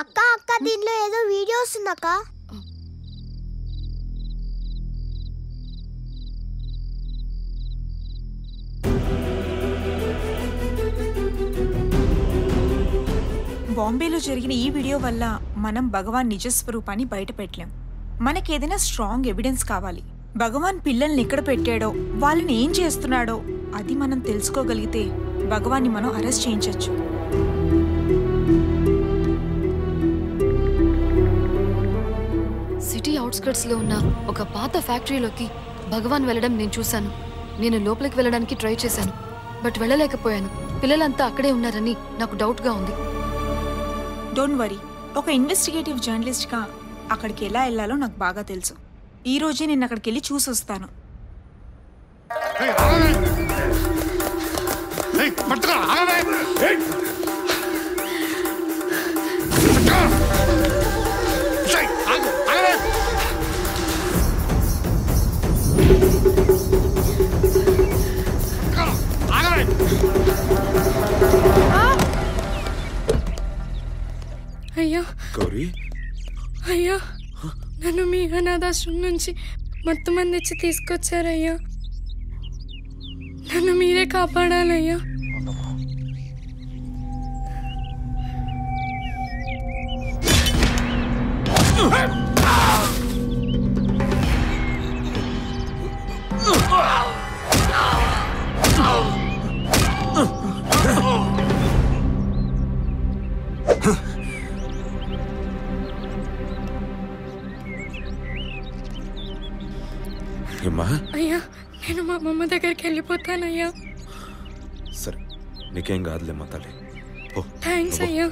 అక్క అక్క దీనిలో ఏదో వీడియో వస్తుందక్క బాంబేలో జరిగిన ఈ వీడియో వల్ల మనం భగవాన్ నిజస్వరూపాన్ని బయట పెట్టలేం మనకేదైనా స్ట్రాంగ్ ఎవిడెన్స్ కావాలి భగవాన్ పిల్లల్ని ఎక్కడ పెట్టాడో వాళ్ళని ఏం చేస్తున్నాడో అది మనం తెలుసుకోగలిగితే భగవాన్ని మనం అరెస్ట్ చేయించవచ్చు సిటీ అవుట్స్కర్ట్స్ లో ఉన్న ఒక పాత ఫ్యాక్టరీలోకి భగవాన్ వెళ్ళడం నేను చూశాను నేను లోపలికి వెళ్ళడానికి ట్రై చేశాను బట్ వెళ్ళలేకపోయాను పిల్లలంతా అక్కడే ఉన్నారని నాకు డౌట్ గా ఉంది డోంట్ వరీ ఒక ఇన్వెస్టిగేటివ్ జర్నలిస్ట్గా అక్కడికి ఎలా వెళ్ళాలో నాకు బాగా తెలుసు ఈ రోజే నేను అక్కడికి వెళ్ళి చూసి వస్తాను పట్టుకో ఆగవే ఏయ్! పట్టుకో! ఏయ్, ఆగు, ఆగవే! పట్టుకో, ఆగవే! అయ్యా గౌరీ అయ్యా నన్ను మీ అనాథాశ్రమం నుంచి మొత్తం మంది ఇచ్చి తీసుకొచ్చారయ్యా నన్ను మీరే కాపాడాలయ్యా ఏమ్మా అయ్యా నేను మా అమ్మమ్మ దగ్గరికి వెళ్ళిపోతానయ్యా సరే నీకేం కాదులేమ్మా తల్లి ఓ థ్యాంక్స్ అయ్యా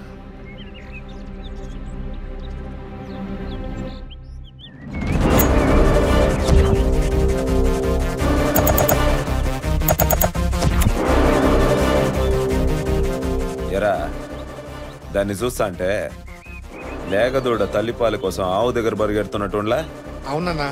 ఎరా దాన్ని చూస్తా అంటే లేగదూడ తల్లిపాల కోసం ఆవు దగ్గర పరిగెడుతున్నట్టులా అవునన్నా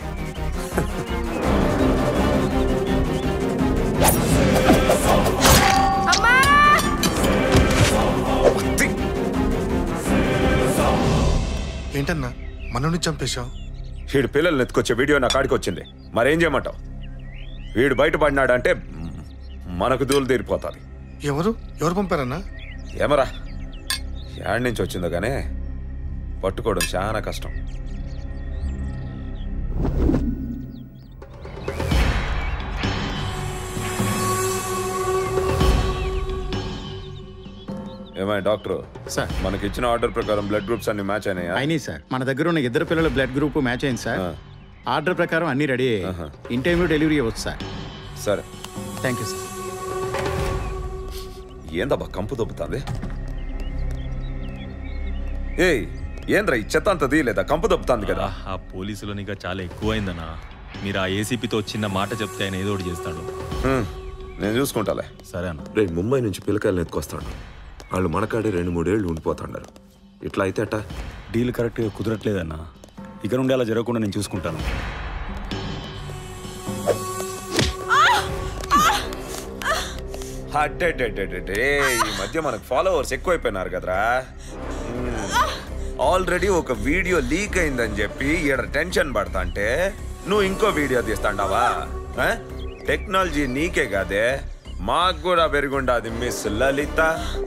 ఏంటన్నా మనని చంపేశావు వీడు పిల్లల్ని ఎత్తుకొచ్చే వీడియో నా కాడికి వచ్చింది మరేం చేయమంటావు వీడు బయటపడినాడంటే మ్, మనకు దూలు తీరిపోతుంది ఎవరు ఎవరు పంపారన్నా ఏమరా యాడ్ నుంచి వచ్చిందో కానీ పట్టుకోవడం చాలా కష్టం ఏమై డాక్టర్ సార్ మనకి ఇచ్చిన ఆర్డర్ ప్రకారం బ్లడ్ గ్రూప్స్ అన్ని మ్యాచ్ అయినాయా అయినాయి సార్ మన దగ్గర ఉన్న ఇద్దరు పిల్లల బ్లడ్ గ్రూప్ మ్యాచ్ అయింది సార్ ఆర్డర్ ప్రకారం అన్ని రెడీ అయ్యాయి ఇన్ టైంలో డెలివరీ అవ్వచ్చు సార్ సరే థ్యాంక్ యూ సార్ ఏందబ్బా కంపు దొబ్బుతుంది ఏయ్ ఏంద్రా ఈ చెత్త అంత తీయలేదా కంపు దొబ్బుతుంది కదా ఆ పోలీసులో నీకు చాలా ఎక్కువైందన్నా మీరు ఆ ఏసీపీతో చిన్న మాట చెప్తే ఆయన ఏదో ఒకటి చేస్తాడు హ్మ్, నేను చూసుకుంటాలే సరే అన్న రే ముంబై నుంచి పిల్లకాయలు ఎత్తుకొస్తాడు వాళ్ళు మనకాడే రెండు మూడేళ్ళు ఉండిపోతాడారు ఇట్లా అయితే అట్ట డీల్ కరెక్ట్గా కుదరట్లేదన్నా ఇక నుండి అలా జరగకుండా నేను చూసుకుంటాను అడ్డెడ్డెడ్డెడ్డెడ్డే, ఈ మధ్య మనకు ఫాలోవర్స్ ఎక్కువైపోయినారు కదరా ఆల్రెడీ ఒక వీడియో లీక్ అయిందని చెప్పి ఈడ టెన్షన్ పడతా అంటే నువ్వు ఇంకో వీడియో తీస్తాండావా ఆ? టెక్నాలజీ నీకే కాదే మాకు కూడా పెరుగుండాది మిస్ లలిత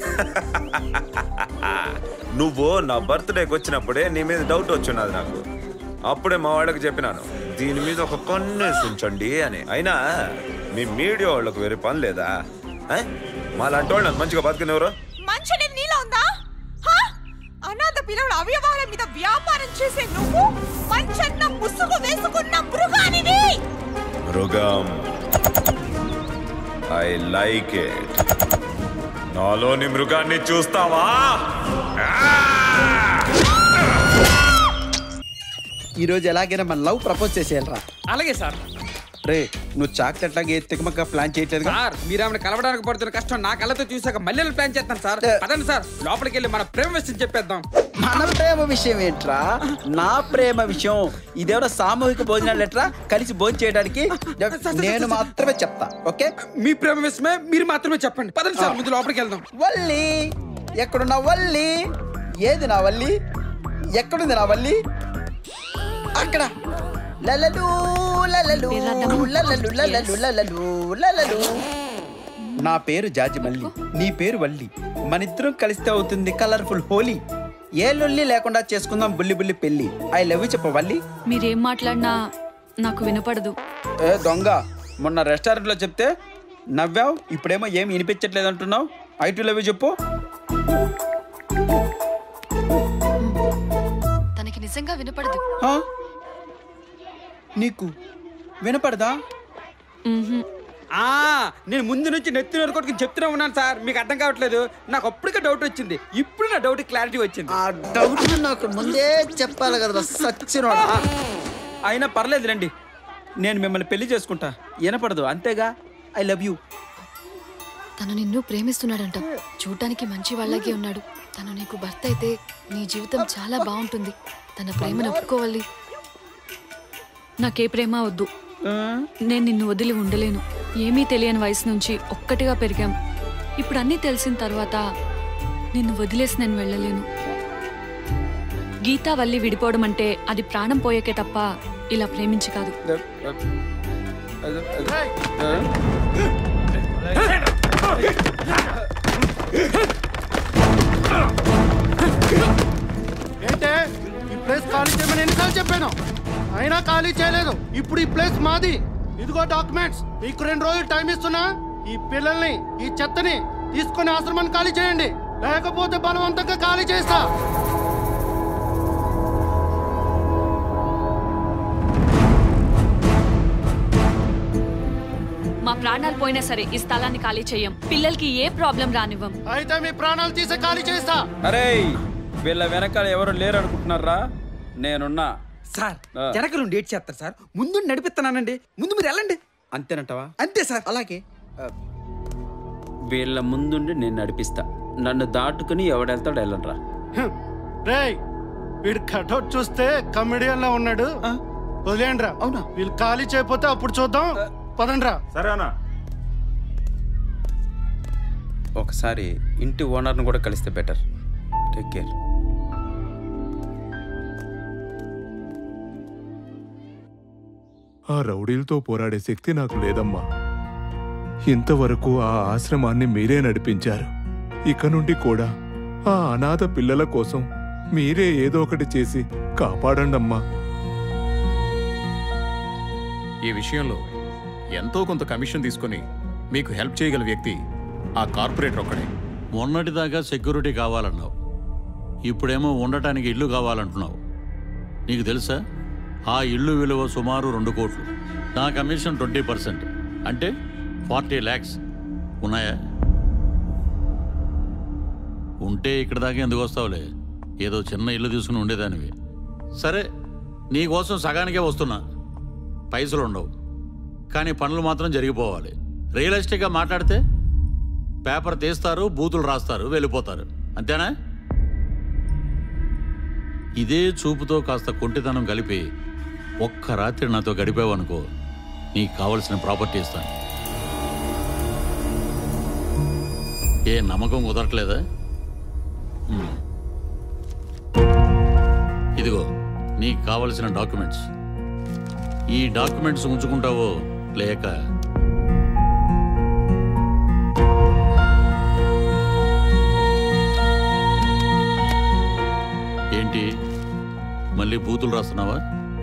నువ్వు నా బర్త్డేకి వచ్చినప్పుడే నీ మీద డౌట్ వచ్చిన్నది నాకు అప్పుడే మా వాళ్ళకి చెప్పినాను దీని మీద ఒక కన్నేసి ఉంచండి అని అయినా మీ మీడియా వాళ్ళకు వేరే పని లేదా ఆ? మాలాంటి వాళ్ళని మంచిగా బతికినెవరు మంచి అనేది నీలో ఉందా హా? అనాథ పిల్లల అవయవాల మీద వ్యాపారం చేసే నువ్వు మంచన్న ముసుగు వేసుకున్న మృగానివి మృగం ఐ లైక్ ఇట్ నాలోని మృగాన్ని చూస్తావా ఈ రోజు ఎలాగైనా మన లవ్ ప్రపోజ్ చేసేయాలరా అలాగే సార్ రే నువ్వు చాక్లెట్ లాగా ఏ తికమక్క ప్లాన్ చేయట్లేదు సార్ మీరు ఆమెను కలవడానికి పడుతున్న కష్టం నా కళ్ళతో చూసాక మళ్ళీ ప్లాన్ చేస్తాను సార్ అదండి సార్ లోపలికి వెళ్ళి మన ప్రేమ విషయం చెప్పేద్దాం మన ప్రేమ విషయం ఏంట్రా నా ప్రేమ విషయం ఇదేమో సామూహిక భోజనాలు ఎట్రా కలిసి భోజనం చేయడానికి నేను మాత్రమే చెప్తా ఓకే మీ ప్రేమ విషయమే మీరు మాత్రమే చెప్పండి పదండి సార్ ముందు లోపలికి వెళ్దాం వల్లి ఎక్కడున్నా వల్లి ఏది నా వల్లి ఎక్కడుంది నా వల్లి అక్కడ లలలు లలలు లలలు లలలు లలలు లలలు నా పేరు జాజి మల్లి నీ పేరు వల్లి మనిద్దరం కలిస్తే అవుతుంది కలర్ఫుల్ హోలీ ఏ లొల్లి లేకుండా చేసుకుందాం బుల్లి బుల్లి పెళ్లి ఐ లవ్ యూ చెప్ప వల్లి మీరేం మాట్లాడినా నాకు వినపడదు ఏ దొంగ మొన్న రెస్టారెంట్లో చెప్తే నవ్వావు ఇప్పుడేమో ఏమి వినిపించట్లేదు అంటున్నావు ఐ టు లవ్ యూ చెప్పు తనకి నిజంగా వినపడదు హా? నీకు వినపడదా ఆ నేను ముందు నుంచి నెత్తి నరుకొట్టుకుని చెప్తూనే ఉన్నాను సార్ మీకు అర్థం కావట్లేదు నాకు అప్పటికే డౌట్ వచ్చింది ఇప్పుడు నా డౌట్ క్లారిటీ వచ్చింది ఆ డౌట్ నాకు ముందే చెప్పాలి కదా సచ్చినోడా అయినా పర్లేదు రండి నేను మిమ్మల్ని పెళ్లి చేసుకుంటా వినపడదు అంతేగా ఐ లవ్ యూ తను నిన్ను ప్రేమిస్తున్నాడంట చూడటానికి మంచి వాళ్ళగే ఉన్నాడు తను నీకు భర్త అయితే నీ జీవితం చాలా బాగుంటుంది తన ప్రేమను ఒప్పుకోవాలి నాకే ప్రేమ వద్దు నేను నిన్ను వదిలి ఉండలేను ఏమీ తెలియని వయసు నుంచి ఒక్కటిగా పెరిగాం ఇప్పుడు అన్నీ తెలిసిన తర్వాత నిన్ను వదిలేసి నేను వెళ్ళలేను గీతా వల్లి విడిపోవడం అంటే అది ప్రాణం పోయేకే తప్ప ఇలా ప్రేమించి కాదు ఏంటే ఈ ప్లేస్ ఖాళీ చేయమని ఎన్నిసార్లు చెప్పాను అయినా ఖాళీ చేయలేదు ఇప్పుడు ఈ ప్లేస్ మాది ఇదిగో డాక్యుమెంట్స్ మీకు రెండు రోజులు టైం ఇస్తున్నా ఈ పిల్లల్ని ఈ చెత్తని తీసుకొని ఆశ్రమాన్ని ఖాళీ చేయండి లేకపోతే బలవంతంగా ఖాళీ చేస్తా మా ప్రాణాలు పోయినా సరే ఈ స్థలాన్ని ఖాళీ చెయ్యం పిల్లలకి ఏ ప్రాబ్లం రానివ్వం అయితే మీ ప్రాణాలు తీసే ఖాళీ చేస్తా అరే వీళ్ళ వెనకాల ఎవరు లేరు అనుకుంటున్నారా నేనున్నా సార్ ఆ. వెనకలు డేట్ చేస్తారు సార్ ముందు నడిపిస్తున్నానండి ముందు మీరు వెళ్ళండి అంతేనంటావా అంతే సార్ అలాగే వీళ్ళ ముందుండి నేను నడిపిస్తా నన్ను దాటుకుని ఎవడెళ్తాడు వెళ్ళనరా రేయ్ వీడు కటౌట్ చూస్తే కమెడియన్ లా ఉన్నాడు వదిలేయండి రా అవునా వీళ్ళు ఖాళీ చేయకపోతే అప్పుడు చూద్దాం పదండి రా సరే అన్న ఒకసారి ఇంటి ఓనర్ని కూడా కలిస్తే బెటర్ టేక్ కేర్ ఆ రౌడీలతో పోరాడే శక్తి నాకు లేదమ్మా ఇంతవరకు ఆ ఆశ్రమాన్ని మీరే నడిపించారు ఇక నుండి కూడా ఆ అనాథ పిల్లల కోసం మీరే ఏదో ఒకటి చేసి కాపాడండమ్మా ఈ విషయంలో ఎంతో కొంత కమిషన్ తీసుకొని మీకు హెల్ప్ చేయగల వ్యక్తి ఆ కార్పొరేటర్ ఒక్కడే మొన్నటిదాకా సెక్యూరిటీ కావాలన్నావు ఇప్పుడేమో ఉండటానికి ఇల్లు కావాలంటున్నావు నీకు తెలుసా ఆ ఇల్లు విలువ సుమారు రెండు కోట్లు నా కమిషన్ ట్వంటీ పర్సెంట్ అంటే ఫార్టీ ల్యాక్స్ ఉన్నాయా ఉంటే ఇక్కడ దాకా ఎందుకు వస్తావులే ఏదో చిన్న ఇల్లు తీసుకుని ఉండేదానివి సరే నీకోసం సగానికే వస్తున్నా పైసలు ఉండవు కానీ పనులు మాత్రం జరిగిపోవాలి రియలిస్టిక్గా మాట్లాడితే పేపర్ తీస్తారు బూతులు రాస్తారు వెళ్ళిపోతారు అంతేనా ఇదే చూపుతో కాస్త కొంటితనం కలిపి ఒక్క రాత్రి నాతో గడిపావనుకో నీకు కావలసిన ప్రాపర్టీ ఇస్తాను ఏ నమ్మకం కుదరట్లేదా హ్మ్. ఇదిగో నీకు కావలసిన డాక్యుమెంట్స్ ఈ డాక్యుమెంట్స్ ఉంచుకుంటావో లేక ఏంటి మళ్ళీ బూతులు రాస్తున్నావా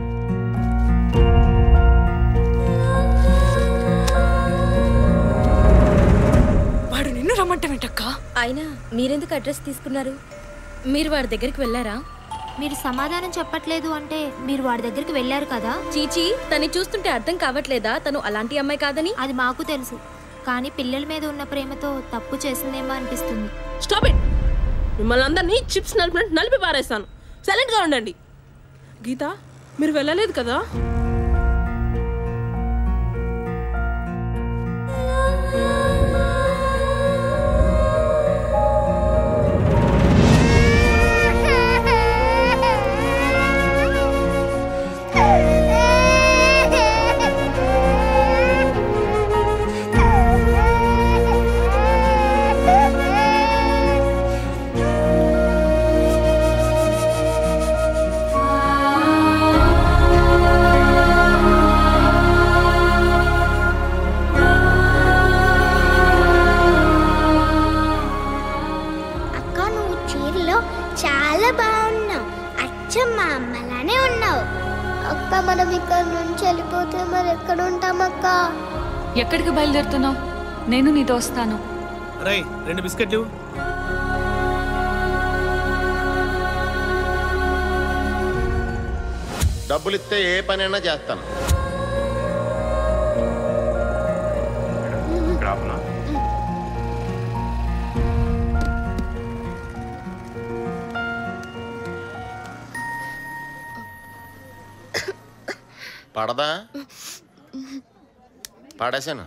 వాడు నిన్ను రమ్మంటావేంటక్క అయినా మీరెందుకు అడ్రస్ తీసుకున్నారు మీరు వాడి దగ్గరికి వెళ్ళారా మీరు సమాధానం చెప్పట్లేదు అంటే మీరు వాడి దగ్గరికి వెళ్ళారు కదా చీచీ తను చూస్తుంటే అర్థం కావట్లేదా తను అలాంటి అమ్మాయి కాదని అది మాకు తెలుసు కానీ పిల్లల మీద ఉన్న ప్రేమతో తప్పు చేసిందేమో అనిపిస్తుంది స్టాప్ ఇట్ మిమ్మల్ని అందరినీ చిప్స్ నలిపినట్టు నలిపి పారేస్తాను సైలెంట్గా ఉండండి గీత మీరు వెళ్ళలేదు కదా ఆ మనం ఇక్కడ నుంచి వెళ్ళిపోతే మరి ఎక్కడ ఉంటామక్క ఎక్కడికి బయలుదేరుతున్నావు నేను నీతో వస్తాను రై రెండు బిస్కెట్లు డబ్బులు ఇస్తే ఏ పనైనా చేస్తాను పడదా పడేసాను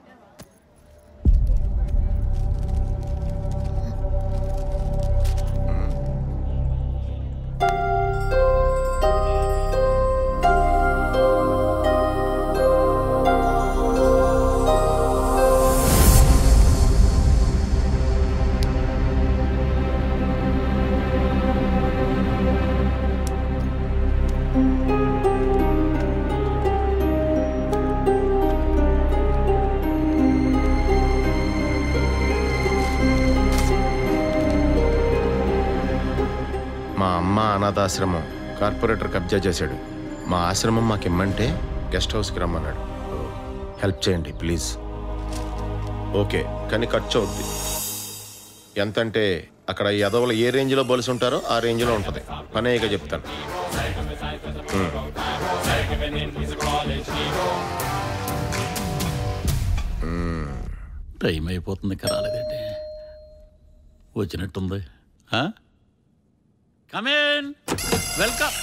మా అమ్మ అనాథాశ్రమం కార్పొరేటర్ కబ్జా చేశాడు మా ఆశ్రమం మాకు ఇమ్మంటే గెస్ట్ హౌస్కి రమ్మన్నాడు హెల్ప్ చేయండి ప్లీజ్ ఓకే కానీ ఖర్చు అవుద్ది ఎంతంటే అక్కడ ఈ ఎదవలు ఏ రేంజ్లో బలిసి ఉంటారో ఆ రేంజ్లో ఉంటుంది పనేగా చెప్తాను హ్మ్. మ్మ్. టైం అయిపోతుంది ఇంకా రాలేదండి వచ్చినట్టుంది కమేన్ వెల్కమ్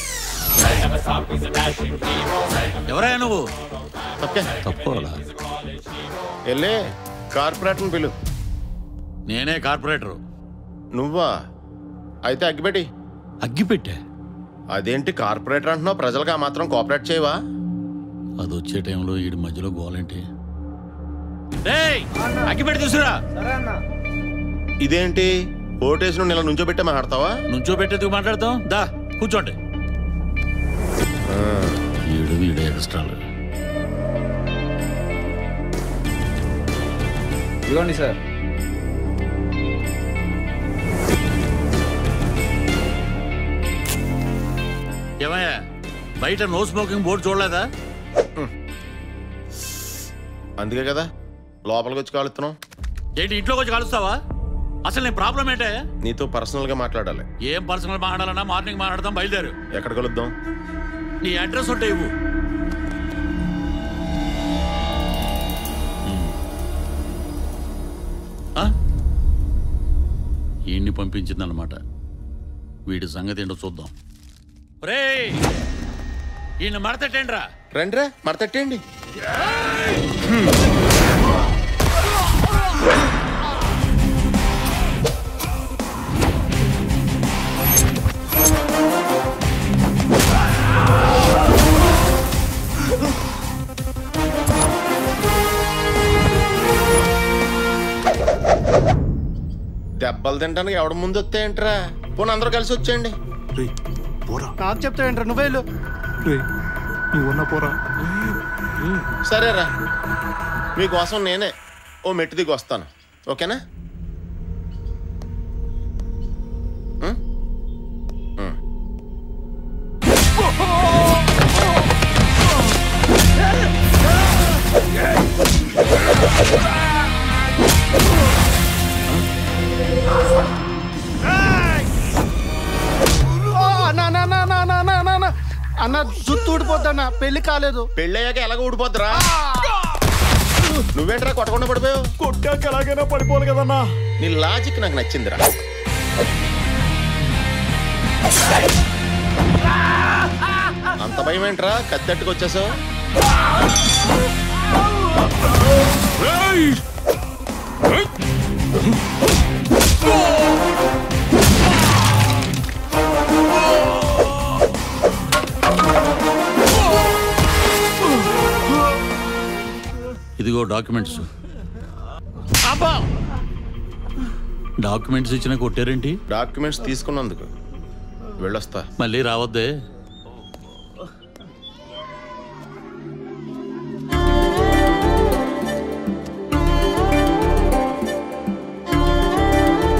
ఎవరయ్యా నువ్వు తప్పుకోవాలా వెళ్ళే కార్పొరేటర్ని పిలు నేనే కార్పొరేటరు నువ్వా అయితే అగ్గిపెట్టి అగ్గిపెట్టే అదేంటి కార్పొరేటర్ అంటున్నావు ప్రజలకు ఆ మాత్రం కోఆపరేట్ చేయవా అది వచ్చే టైంలో ఈ మధ్యలో గోలేంటి అగ్గిపెట్టి తీసుకురా ఇదేంటి ఓటేసిన నెల నుంచో పెట్టే మాట్లాడతావా నుంచో పెట్టేందుకు మాట్లాడతాం దా కూర్చోండి ఈడు వీడు ఎక్స్ట్రాలు ఇదిగోండి సార్ ఏమయ్యా బయట నో స్మోకింగ్ బోర్డు చూడలేదా అందుకే కదా లోపలికి వచ్చి కాలుస్తున్నావు ఏంటి ఇంట్లోకి వచ్చి కలుస్తావా అసలు నీ ప్రాబ్లం ఏంటే నీతో పర్సనల్ గా మాట్లాడాలి ఏం పర్సనల్ మాట్లాడాలన్నా మార్నింగ్ మాట్లాడదాం బయలుదేరు ఎక్కడ కలుద్దాం నీ అడ్రస్ ఉంటే ఇవ్వు ఆ? ఈయన్ని పంపించిందన్నమాట వీడి సంగతి ఏంటో చూద్దాం రే ఈయన మడతట్టేండ్రా రండిరా మడతట్టేయండి దెబ్బలు తింటానికి ఎవడ ముందు వస్తాయంట్రా పోనీ అందరూ కలిసి వచ్చేయండి నాకు చెప్తా ఏంట్రా నువ్వే వెళ్ళు నువ్వున్న పోరా సరేరా మీకోసం నేనే ఓ మెట్టు దిగి వస్తాను ఓకేనా ఉం? ఉం. ఓ, అన్న అన్న అన్న అన్న అన్న అన్న అన్న అన్న అన్న జుత్తు ఊడిపోద్దన్న పెళ్లి కాలేదు పెళ్ళి అయ్యాక ఎలాగ ఊడిపోద్దురా నువ్వేంట్రా కొట్టకుండా పడిపోయావు కొట్టాక ఎలాగైనా పడిపోవాలి కదన్నా నీ లాజిక్ నాకు నచ్చిందిరా అంత భయం ఏంట్రా కత్తెట్టుకు వచ్చేసావు ఇదిగో డాక్యుమెంట్స్ డాక్యుమెంట్స్ ఇచ్చిన కొట్టారేంటి డాక్యుమెంట్స్ తీసుకున్నందుకు వెళ్ళొస్తా మళ్ళీ రావద్దే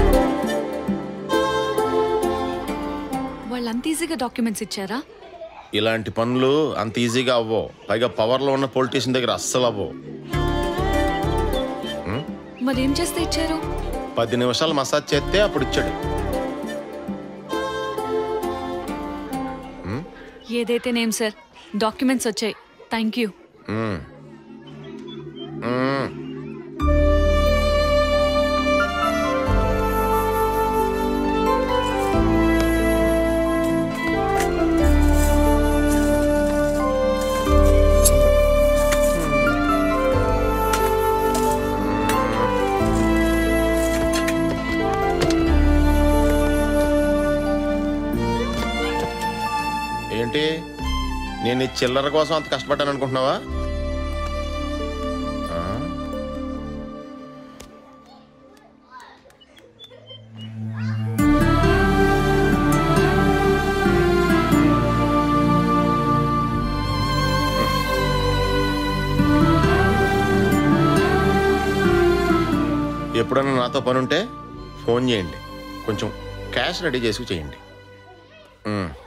వాళ్ళు అంత ఈజీగా డాక్యుమెంట్స్ ఇచ్చారా ఇలాంటి పనులు అంత ఈజీగా అవ్వవు పైగా పవర్లో ఉన్న పొలిటీషియన్ దగ్గర అస్సలు అవ్వవు మరేం చేస్తే ఇచ్చారు పది నిమిషాలు మసాజ్ చేస్తే అప్పుడు ఇచ్చాడు ఏదైతేనేం సార్ డాక్యుమెంట్స్ వచ్చాయి థ్యాంక్ యూ మ్మ్. మ్మ్. ఏంటి నేను ఈ చిల్లర కోసం అంత కష్టపడ్డాను అనుకుంటున్నావా ఆ? ఎప్పుడన్నా నాతో పని ఉంటే ఫోన్ చేయండి కొంచెం క్యాష్ రెడీ చేసి చేయండి ఉమ్.